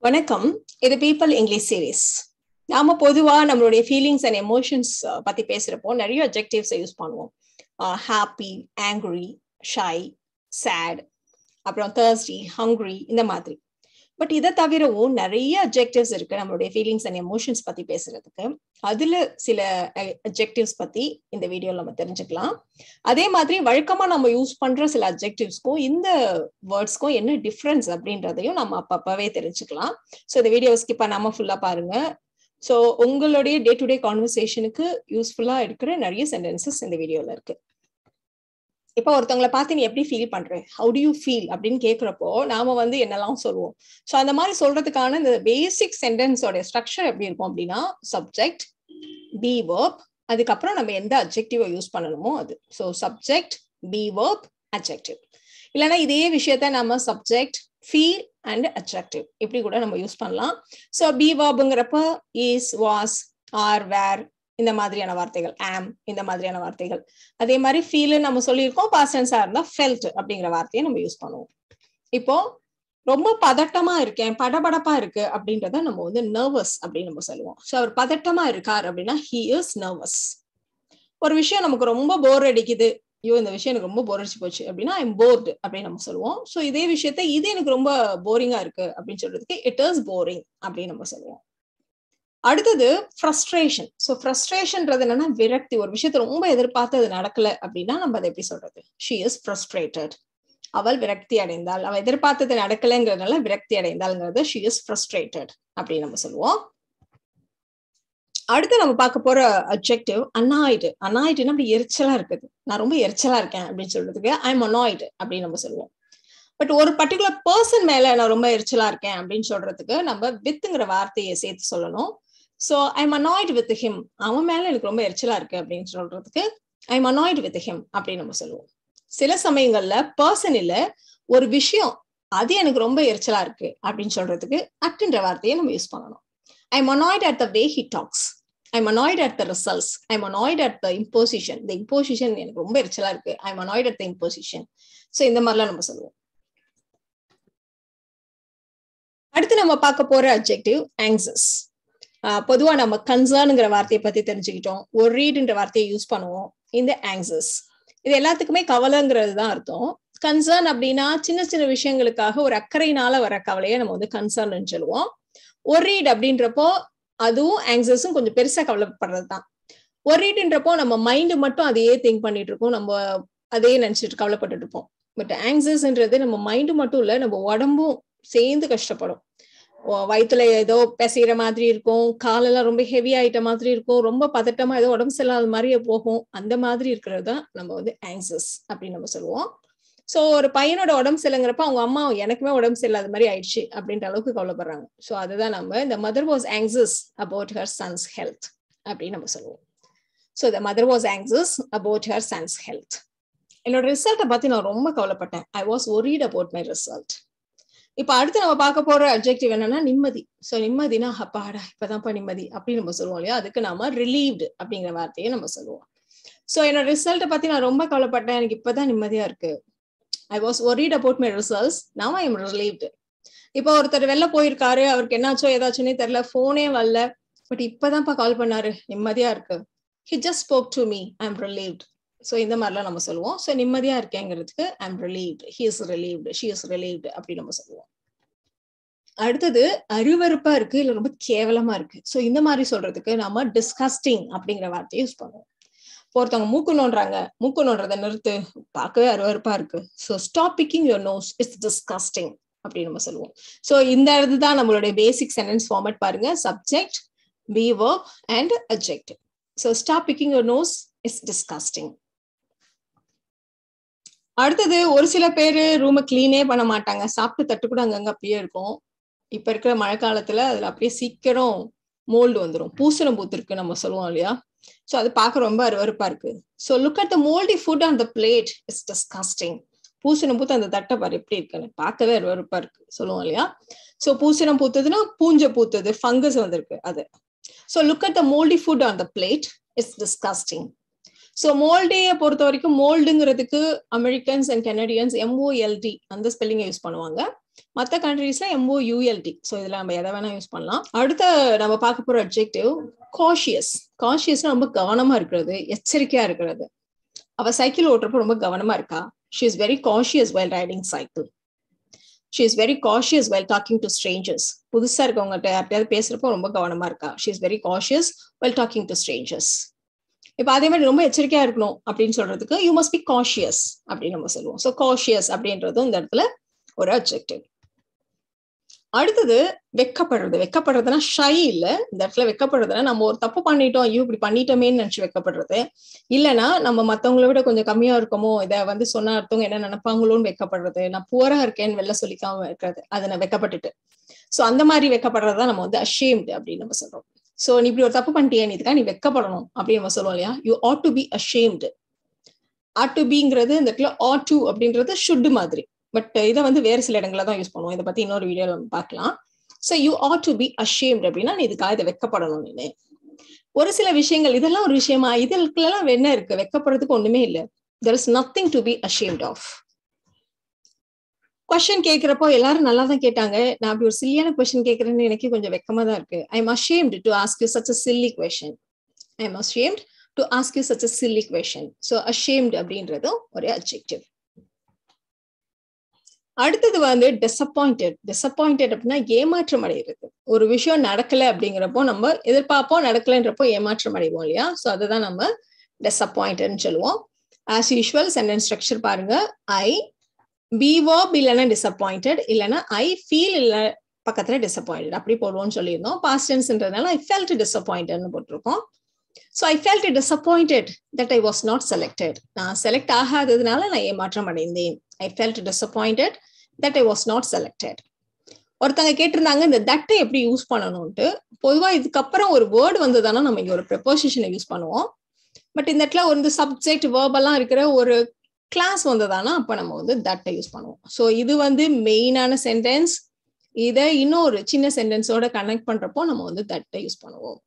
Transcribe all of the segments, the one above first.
வணக்கம் இது people English series நாம பொதுவா நம்மளுடைய ஃபீலிங்ஸ் அண்ட் எமோஷன்ஸ் பத்தி பேசுறப்போ நிறைய அப்ஜெக்டிவ்ஸ் யூஸ் பண்ணுவோம் ஹாப்பி ஆங்க்ரி ஷை சேட் அப்புறம் தேர்ஸ்டி ஹங்க்ரி இந்த மாதிரி பட் இதை தவிரவும் நிறைய அப்ஜெக்டிவ்ஸ் இருக்கு நம்மளுடைய ஃபீலிங்ஸ் அண்ட் எமோஷன்ஸ் பத்தி பேசுறதுக்கு அதுல சில அப்ஜெக்டிவ்ஸ் பத்தி இந்த வீடியோல நம்ம தெரிஞ்சுக்கலாம் அதே மாதிரி வழக்கமா நம்ம யூஸ் பண்ற சில அப்ஜெக்டிவ்ஸ்க்கும் இந்த வேர்ட்ஸ்க்கும் என்ன டிஃப்ரென்ஸ் அப்படின்றதையும் நம்ம அப்பப்பவே தெரிஞ்சுக்கலாம் ஸோ இந்த வீடியோ ஸ்கிப் பண்ணாம ஃபுல்லா பாருங்க ஸோ உங்களுடைய டே டு டே கான்வர்சேஷனுக்கு யூஸ்ஃபுல்லா இருக்கிற நிறைய சென்டென்சஸ் இந்த வீடியோல இருக்கு இப்போ ஒருத்தவங்களை பார்த்து நீ எப்படி ஃபீல் பண்ற ஹவு டு யூ ஃபீல் அப்படின்னு கேட்குறப்போ நாம வந்து என்னெல்லாம் சொல்லுவோம் ஸோ அந்த மாதிரி சொல்றதுக்கான இந்த பேசிக் சென்டென்ஸோட ஸ்ட்ரக்சர் எப்படி இருக்கும் அப்படின்னா சப்ஜெக்ட் பி வேர்ப் அதுக்கப்புறம் நம்ம எந்த அப்ஜெக்டிவை யூஸ் பண்ணணுமோ அது so subject be verb adjective இல்லைன்னா இதே விஷயத்த நம்ம சப்ஜெக்ட் ஃபீல் அண்ட் அட்ராக்டிவ் இப்படி கூட நம்ம யூஸ் பண்ணலாம் ஸோ பி வேர்புங்கிறப்ப இஸ் வாஸ் ஆர் வேர் இந்த மாதிரியான வார்த்தைகள் ஆம் இந்த மாதிரியான வார்த்தைகள் அதே மாதிரி ஃபீல் நம்ம சொல்லியிருக்கோம் பாஸ்டன்ஸா இருந்தா ஃபெல்ட் அப்படிங்கிற வார்த்தையை நம்ம யூஸ் பண்ணுவோம் இப்போ ரொம்ப பதட்டமா இருக்கேன் படபடப்பா இருக்கு அப்படின்றத நம்ம வந்து நர்வஸ் அப்படின்னு நம்ம சொல்லுவோம் ஸோ அவர் பதட்டமா இருக்கார் அப்படின்னா ஹி இஸ் நர்வஸ் ஒரு விஷயம் நமக்கு ரொம்ப போர் அடிக்குது ஐயோ இந்த விஷயம் எனக்கு ரொம்ப போர் அடிச்சு போச்சு அப்படின்னா ஐம் போர்டு அப்படின்னு நம்ம சொல்லுவோம் ஸோ இதே விஷயத்த இது எனக்கு ரொம்ப போரிங்கா இருக்கு அப்படின்னு சொல்றதுக்கு இட் இஸ் போரிங் அப்படின்னு நம்ம சொல்லுவோம் அடுத்தது ஃப்ரஸ்ட்ரேஷன் ஸோ ஃப்ரஸ்ட்ரேஷன்ன்றது என்னன்னா விரக்தி ஒரு விஷயத்த ரொம்ப எதிர்பார்த்து அது நடக்கல அப்படின்னா நம்ம அதை எப்படி சொல்றது ஷி இஸ் ஃப்ரஸ்ட்ரேட்டட் அவள் விரக்தி அடைந்தாள் அவள் எதிர்பார்த்தது நடக்கலைங்கிறதுனால விரக்தி அடைந்தாள்ங்கிறது ஷி இஸ் ஃப்ரஸ்ட்ரேட்டட் அப்படின்னு நம்ம சொல்லுவோம் அடுத்து நம்ம பார்க்க போற அப்ஜெக்டிவ் அனாய்டு அனாய்டுன்னா அப்படி எரிச்சலா இருக்குது நான் ரொம்ப எரிச்சலா இருக்கேன் அப்படின்னு சொல்றதுக்கு ஐ எம் அனாய்டு அப்படின்னு நம்ம சொல்லுவோம் பட் ஒரு பர்டிகுலர் பர்சன் மேல நான் ரொம்ப எரிச்சலா இருக்கேன் அப்படின்னு சொல்றதுக்கு நம்ம வித்துங்கிற வார்த்தையை சேர்த்து சொல்லணும் so I am annoyed with him அவன் மேல எனக்கு ரொம்ப எரிச்சலா இருக்கு அப்படின்னு சொல்றதுக்கு I am annoyed with him அப்படின்னு நம்ம சொல்லுவோம் சில சமயங்கள்ல பர்சன் இல்ல ஒரு விஷயம் அது எனக்கு ரொம்ப எரிச்சலா இருக்கு அப்படின்னு சொல்றதுக்கு அட்டுன்ற வார்த்தையை நம்ம யூஸ் பண்ணணும் I am annoyed at the way he talks I am annoyed at the results I am annoyed at the imposition இந்த இம்போசிஷன் எனக்கு ரொம்ப எரிச்சலா இருக்கு I am annoyed at the imposition so இந்த மாதிரிலாம் நம்ம சொல்லுவோம் அடுத்து நம்ம பார்க்க போற அப்ஜெக்டிவ் ஆங்ஸஸ் பொதுவா நம்ம கன்சர்னுங்கிற வார்த்தையை பத்தி தெரிஞ்சுக்கிட்டோம் ஒரு ரீடுன்ற வார்த்தையை யூஸ் பண்ணுவோம் இந்த ஆங்ஸஸ் இது எல்லாத்துக்குமே கவலைங்கிறது தான் அர்த்தம் கன்சர்ன் அப்படின்னா சின்ன சின்ன விஷயங்களுக்காக ஒரு அக்கறையினால வர கவலையை நம்ம வந்து கன்சர்ன் சொல்லுவோம் ஒரு ரீட் அப்படின்றப்போ அதுவும் ஆங்ஸஸும் கொஞ்சம் பெருசா கவலைப்படுறது தான் ஒரு ரீடுன்றப்போ நம்ம மைண்டு மட்டும் அதையே திங்க் பண்ணிட்டு இருக்கோம் நம்ம அதே நினைச்சிட்டு கவலைப்பட்டு இருப்போம் பட் ஆங்ஸஸ்ன்றது நம்ம மைண்டு மட்டும் இல்ல நம்ம உடம்பும் சேர்ந்து கஷ்டப்படும் வயிற்றுல ஏதோ பிசைகிற மாதிரி இருக்கும் காலெல்லாம் ரொம்ப ஹெவி ஆயிட்ட மாதிரி இருக்கும் ரொம்ப பதட்டமா ஏதோ உடம்பு சரியில்லாத மாதிரியே போகும் அந்த மாதிரி இருக்கிறது தான் நம்ம வந்து ஆங்ஸஸ் அப்படின்னு நம்ம சொல்லுவோம் ஸோ ஒரு பையனோட உடம்பு சரியில்லைங்கிறப்ப அவங்க அம்மா எனக்குமே உடம்பு சரியில்லாத மாதிரி ஆயிடுச்சு அப்படின்ற அளவுக்கு கவலைப்படுறாங்க ஸோ அதுதான் நம்ம இந்த mother was anxious about her son's health அப்படின்னு நம்ம சொல்லுவோம் so the mother was anxious about her son's health என்னோட ரிசல்ட்டை பத்தி நான் ரொம்ப கவலைப்பட்டேன் I was worried about my result இப்ப அடுத்து நம்ம பார்க்க போற அப்ஜெக்டிவ் என்னன்னா நிம்மதி சோ நிம்மதினா அப்பாடா இப்பதான்ப்பா நிம்மதி அப்படின்னு நம்ம சொல்லுவோம் இல்லையா அதுக்கு நாம ரிலீவ்டு அப்படிங்கிற வார்த்தையை நம்ம சொல்லுவோம் சோ என்னோட ரிசல்ட்டை பத்தி நான் ரொம்ப கவலைப்பட்டேன் எனக்கு இப்பதான் நிம்மதியா இருக்கு I was worried about my results now I am relieved இப்போ ஒருத்தர் வெளில போயிருக்காரு அவருக்கு என்னாச்சோ ஏதாச்சுன்னே தெரியல போனே வரல பட் இப்பதான்ப்பா கால் பண்ணாரு நிம்மதியா இருக்கு he just spoke to me I am relieved so இந்த மாதிரிலாம் நம்ம சொல்லுவோம் ஸோ நிம்மதியா இருக்கேங்கிறதுக்கு I am relieved he is relieved she is relieved அப்படின்னு நம்ம சொல்லுவோம் அடுத்தது அருவறுப்பா இருக்கு இல்ல ரொம்ப கேவலமா இருக்கு ஸோ இந்த மாதிரி சொல்றதுக்கு நம்ம டிஸ்கஸ்டிங் அப்படிங்கிற வார்த்தையை யூஸ் பண்ணுவோம் ஒருத்தவங்க மூக்கு நோண்டுறாங்க மூக்கு நோண்டுறதை நிறுத்து பார்க்கவே அருவறுப்பா இருக்கு so stop picking your nose it's disgusting அப்படின்னு நம்ம சொல்லுவோம் ஸோ இந்த இதுதான் நம்மளுடைய பேசிக் சென்டென்ஸ் ஃபார்மேட் பாருங்க subject be work and object so stop picking your nose it's disgusting அடுத்தது ஒரு சில பேரு ரூமை கிளீனே பண்ண மாட்டாங்க சாப்பிட்டு தட்டு கூட அங்கங்க அப்படியே இருக்கும் இப்ப இருக்கிற மழை காலத்துல அதுல அப்படியே சீக்கிரம் மோல்டு வந்துடும் பூசணம் பூத்திருக்கு நம்ம சொல்லுவோம் இல்லையா ஸோ அது பார்க்க ரொம்ப அருவறுப்பா இருக்கு so look at the mouldy food on the plate is disgusting பூசணம் பூத்து அந்த தட்டை பாரு எப்படி இருக்குன்னு பார்க்கவே அருவறுப்பா இருக்கு சொல்லுவோம் இல்லையா ஸோ பூசணம் பூத்ததுன்னா பூஞ்ச பூத்தது ஃபங்கஸ் வந்திருக்கு அது so look at the mouldy food on the plate is disgusting so மோல்டேயை பொறுத்த வரைக்கும் மோல்டுங்கிறதுக்கு அமெரிக்கன்ஸ் அண்ட் கெனடியன்ஸ் எம்ஓஎல்டி அந்த ஸ்பெல்லிங்கை யூஸ் பண்ணுவாங்க மற்ற கண்ட்ரீஸ்ல எம்ஓ யூஎல்டி ஸோ இதுல நம்ம எதை வேணா யூஸ் பண்ணலாம் அடுத்த நம்ம பார்க்க போற அப்ஜெக்டிவ் காஷியஸ் காஷியஸ்னா ரொம்ப கவனமா இருக்கிறது எச்சரிக்கையா இருக்கிறது அவ சைக்கிள் ஓட்டுறப்ப ரொம்ப கவனமா இருக்கா she is very cautious while riding cycle she is very cautious while talking to strangers புதுசா இருக்கவங்ககிட்ட யார்ட்டையாவது பேசுறப்போ ரொம்ப கவனமா இருக்கா she is very cautious while talking to strangers இப்போ அதே மாதிரி ரொம்ப எச்சரிக்கையா இருக்கணும் அப்படின்னு சொல்றதுக்கு யூ மஸ்ட் பி காஷியஸ் அப்படின்னு நம்ம சொல்லுவோம் ஸோ காஷியஸ் அப்படின்றதும் இந்த இடத்துல ஒரு அப்ஜெக்டிவ் அடுத்தது வெக்கப்படுறது வெக்கப்படுறதுனா ஷை இல்ல இந்த இடத்துல வெக்கப்படுறதுனா நம்ம ஒரு தப்பு பண்ணிட்டோம் ஐயோ இப்படி பண்ணிட்டோமேன்னு நினைச்சு வெக்கப்படுறது இல்லைன்னா நம்ம மத்தவங்களை விட கொஞ்சம் கம்மியா இருக்கமோ இதை வந்து சொன்னா அடுத்தவங்க என்ன நினைப்பாங்களோன்னு வெக்கப்படுறது நான் புவரா இருக்கேன்னு வெளில சொல்லிக்காம இருக்கிறது அதை நான் வெக்கப்பட்டுட்டு சோ அந்த மாதிரி வெக்கப்படுறதா நம்ம வந்து அஷேம்டு அப்படின்னு நம்ம சொல்றோம் சோ நீ இப்படி ஒரு தப்பு பண்ணிட்டியே நீ இதுக்காக நீ வெக்கப்படணும் அப்படின்னு நம்ம சொல்லுவோம் இல்லையா you ought to be ashamed ought to பிங்கிறது இந்த இடத்துல ஆட் டு அப்படின்றது ஷுட் மாதிரி பட் இதை வந்து வேறு சில இடங்கள்ல தான் யூஸ் பண்ணுவோம் இதை பத்தி இன்னொரு வீடியோல நம்ம பார்க்கலாம் so you ought to be ashamed அப்படின்னா நீ இதுக்காக இதை வெக்கப்படணும் நீனு ஒரு சில விஷயங்கள் இதெல்லாம் ஒரு விஷயமா இதுக்கெல்லாம் என்ன இருக்கு வெக்கப்படுறதுக்கு ஒண்ணுமே இல்லை there is nothing to be ashamed of question கேட்கிறப்போ எல்லாரும் நல்லா தான் கேட்டாங்க நான் அப்படி ஒரு சில்லியான கொஸ்டின் கேட்கறேன்னு எனக்கு கொஞ்சம் வெக்கமா தான் இருக்கு I am ashamed to ask you such a silly question I am ashamed to ask you such a silly question so ashamed அப்படின்றதும் ஒரு அப்ஜெக்டிவ் அடுத்தது வந்து டிசப்பாயிண்டட் டிசப்பாயிண்டட் அப்படின்னா ஏமாற்றம் அடைகிறது ஒரு விஷயம் நடக்கல அப்படிங்கிறப்போ நம்ம எதிர்பார்ப்போம் நடக்கலைன்றப்போ ஏமாற்றம் அடைவோம் இல்லையா ஸோ அதுதான் நம்ம டிசப்பாயிண்டட்னு சொல்லுவோம் ஆஸ் யூஷுவல் சென்டென்ஸ் ஸ்ட்ரக்சர் பாருங்க ஐ பி வேர்ப் இல்லைன்னா டிசப்பாயிண்டட் இல்லைன்னா ஐ ஃபீல் இல்லை பக்கத்துல டிசப்பாயிண்டட் அப்படி போடுவோம்னு சொல்லியிருந்தோம் பாஸ்ட் டென்ஸ்ன்றதுனால ஐ ஃபெல்ட் டிசப்பாயிண்டட்னு போட்டிருக்கோம் so I felt disappointed that I was not selected நான் செலக்ட் ஆகாததுனால நான் ஏமாற்றம் அடைந்தேன் I felt disappointed that I was not selected ஒருத்தங்க கேட்டிருந்தாங்க இந்த தட்டை எப்படி யூஸ் பண்ணணும்ட்டு பொதுவா இதுக்கப்புறம் ஒரு வேர்டு வந்ததானா நம்ம இங்க ஒரு ப்ரெப்போசிஷனை யூஸ் பண்ணுவோம் பட் இந்த இடத்துல ஒரு சப்ஜெக்ட் வேர்பெல்லாம் இருக்கிற ஒரு கிளாஸ் வந்ததானா அப்ப நம்ம வந்து தட்டை யூஸ் பண்ணுவோம் ஸோ இது வந்து மெயினான சென்டென்ஸ் இதை இன்னொரு சின்ன சென்டென்ஸோட கனெக்ட் பண்றப்போ நம்ம வந்து தட்டை யூஸ் பண்ணுவோம்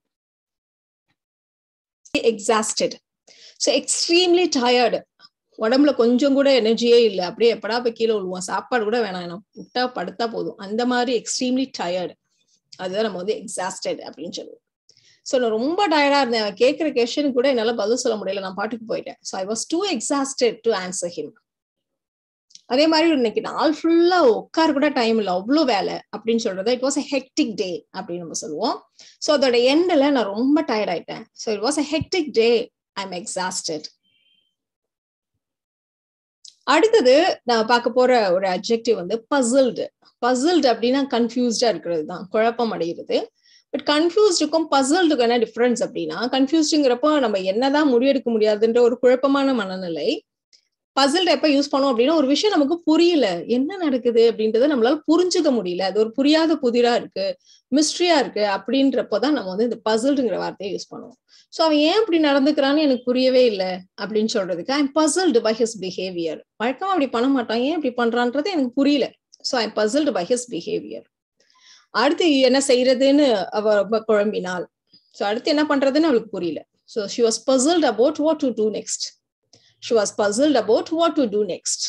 எக்ஸாஸ்டட் ஸோ எக்ஸ்ட்ரீம்லி டயர்டு உடம்புல கொஞ்சம் கூட எனர்ஜியே இல்லை அப்படியே எப்படா போய் கீழே விழுவோம் சாப்பாடு கூட வேணாம் எனக்கு விட்டா படுத்தா போதும் அந்த மாதிரி எக்ஸ்ட்ரீம்லி டயர்டு அதுதான் நம்ம வந்து எக்ஸாஸ்டட் அப்படின்னு சொல்லுவோம் ஸோ நான் ரொம்ப டயர்டா இருந்தேன் அவன் கேட்குற கொஸ்டின் கூட என்னால பதில் சொல்ல முடியல நான் பாட்டுக்கு போயிட்டேன் so I was too exhausted to answer him அதே மாதிரி இன்னைக்கு நாள் ஃபுல்லா உட்கார கூட டைம் இல்லை அவ்வளோ வேலை அப்படின்னு சொல்றது it was a hectic day அப்படின்னு நம்ம சொல்லுவோம் ஸோ அதோட எண்டில் நான் ரொம்ப டயர்ட் ஆயிட்டேன் so it was a hectic day I am exhausted அடுத்தது நான் பார்க்க போற ஒரு அப்ஜெக்டிவ் வந்து பசில்டு பசில்டு அப்படின்னா கன்ஃபியூஸ்டா இருக்கிறது தான் குழப்பம் அடைகிறது பட் கன்ஃபியூஸ்டுக்கும் பசில்டுக்கும் என்ன டிஃபரன்ஸ் அப்படின்னா கன்ஃபியூஸ்டுங்கிறப்போ நம்ம என்னதான் முடிவெடுக்க முடியாதுன்ற ஒரு குழப்பமான மனநிலை பசில்டு எப்ப யூஸ் பண்ணோம் அப்படின்னா ஒரு விஷயம் நமக்கு புரியல என்ன நடக்குது அப்படின்றத நம்மளால புரிஞ்சுக்க முடியல அது ஒரு புரியாத புதிரா இருக்கு மிஸ்ட்ரியா இருக்கு அப்படின்றப்போதான் நம்ம வந்து இந்த பசில்டுங்கிற வார்த்தையை யூஸ் பண்ணுவோம் ஸோ அவன் ஏன் இப்படி நடந்துக்கிறான்னு எனக்கு புரியவே இல்லை அப்படின்னு சொல்றதுக்கு I'm puzzled by his behaviour வழக்கமா அப்படி பண்ண மாட்டான் ஏன் இப்படி பண்றான்றது எனக்கு புரியல so I'm puzzled by his behaviour அடுத்து என்ன செய்யறதுன்னு அவ ரொம்ப குழம்பினாள் ஸோ அடுத்து என்ன பண்றதுன்னு அவளுக்கு புரியல so she was puzzled about what to do next she was puzzled about what to do next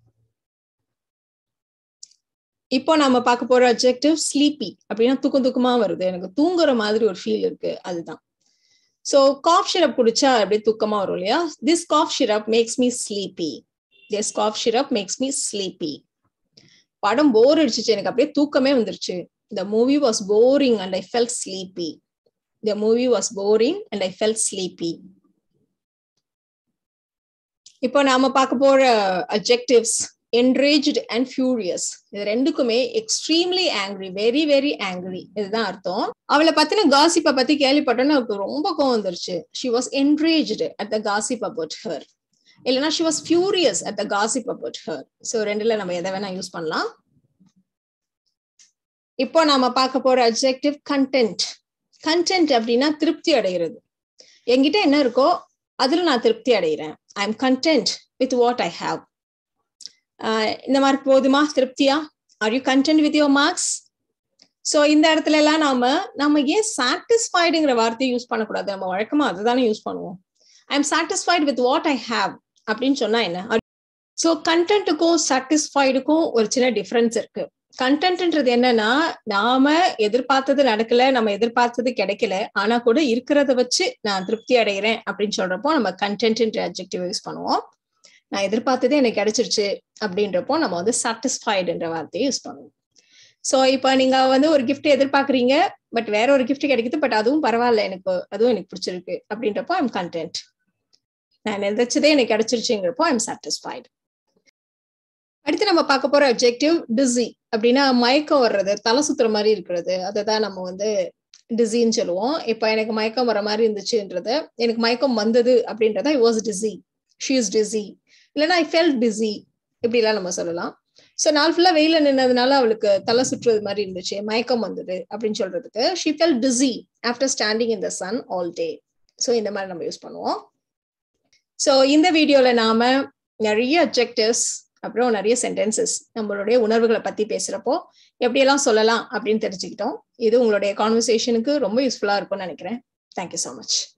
இப்போ நம்ம பார்க்க போற அப்ஜெக்டிவ் ஸ்லீப்பி அப்படின்னா தூக்கம் தூக்கமா வருது எனக்கு தூங்குற மாதிரி ஒரு ஃபீல் இருக்கு அதுதான் ஸோ காஃப் ஷிரப் குடிச்சா அப்படியே தூக்கமா வரும் இல்லையா this cough syrup makes me sleepy this cough syrup makes me sleepy படம் போர் அடிச்சிச்சு எனக்கு அப்படியே தூக்கமே வந்துருச்சு the movie was boring and I felt sleepy the movie was boring and I felt sleepy இப்போ நாம பார்க்க போற அப்ஜெக்டிவ்ஸ் என்ரேஜ்டு அண்ட் ஃபியூரியஸ் இது ரெண்டுக்குமே extremely angry very very angry இதுதான் அர்த்தம் அவளை பத்தின காசிப்பை பத்தி கேள்விப்பட்டோன்னு அவருக்கு ரொம்ப கோவம் வந்துருச்சு she was enraged at the gossip about her இல்லைன்னா she was furious at the gossip about her so ரெண்டுல நம்ம எதை வேணா யூஸ் பண்ணலாம் இப்போ நாம பார்க்க போற அப்ஜெக்டிவ் கண்டென்ட் கண்டென்ட் அப்படின்னா திருப்தி அடைகிறது என்கிட்ட என்ன இருக்கோ அதுல நான் திருப்தி அடைகிறேன் I am content with what I have இந்த மாதிரி போதுமா திருப்தியா are you content with your marks so இந்த இடத்துல எல்லாம் நாம நம்ம ஏன் சாட்டிஸ்ஃபைடுங்கிற வார்த்தையை யூஸ் பண்ணக்கூடாது நம்ம வழக்கமா அதுதானே யூஸ் பண்ணுவோம் I am satisfied with what I have அப்படின்னு சொன்னா என்ன ஸோ கண்டென்ட்டுக்கும் சாட்டிஸ்ஃபைடுக்கும் ஒரு சின்ன டிஃப்ரென்ஸ் இருக்கு கண்டென்ட்ன்றது என்னன்னா நாம எதிர்பார்த்தது நடக்கல நம்ம எதிர்பார்த்தது கிடைக்கல ஆனா கூட இருக்கிறத வச்சு நான் திருப்தி அடைகிறேன் அப்படின்னு சொல்றப்போ நம்ம கண்டென்ட்ன்ற அப்ஜெக்டிவ் யூஸ் பண்ணுவோம் நான் எதிர்பார்த்ததே எனக்கு கிடைச்சிருச்சு அப்படின்றப்போ நம்ம வந்து சாட்டிஸ்ஃபைடுன்ற வார்த்தையை யூஸ் பண்ணுவோம் ஸோ இப்போ நீங்க வந்து ஒரு கிஃப்ட் எதிர்பார்க்குறீங்க பட் வேற ஒரு கிஃப்ட் கிடைக்குது பட் அதுவும் பரவாயில்ல எனக்கு அதுவும் எனக்கு பிடிச்சிருக்கு அப்படின்றப்போ ஐம் கண்டென்ட் நான் நினைச்சதே எனக்கு கிடைச்சிருச்சுங்கிறப்போ ஐம் சாட்டிஸ்ஃபைடு அடுத்து நம்ம பார்க்க போற அப்ஜெக்டிவ் டிசி அப்படின்னா மயக்கம் வர்றது தலை சுத்துற மாதிரி இருக்கிறது அதை தான் நம்ம வந்து டிசின்னு சொல்லுவோம் இப்போ எனக்கு மயக்கம் வர மாதிரி இருந்துச்சுன்றத எனக்கு மயக்கம் வந்தது அப்படின்றத I was dizzy she is dizzy இல்லைன்னா ஐ ஃபெல் டிசி இப்படிலாம் நம்ம சொல்லலாம் ஸோ நாள் ஃபுல்லா வெயில நின்னதுனால அவளுக்கு தலை சுற்றுறது மாதிரி இருந்துச்சு மயக்கம் வந்தது அப்படின்னு சொல்றதுக்கு she fell dizzy after standing in the sun all day so இந்த மாதிரி நம்ம யூஸ் பண்ணுவோம் ஸோ இந்த வீடியோல நாம நிறைய அப்ஜெக்டிவ்ஸ் அப்புறம் நிறைய சென்டென்சஸ் நம்மளுடைய உணர்வுகளை பத்தி பேசுறப்போ எப்படியெல்லாம் சொல்லலாம் அப்படின்னு தெரிஞ்சுக்கிட்டோம் இது உங்களுடைய கான்வர்சேஷனுக்கு ரொம்ப யூஸ்ஃபுல்லா இருக்கும்னு நினைக்கிறேன் தேங்க்யூ ஸோ மச்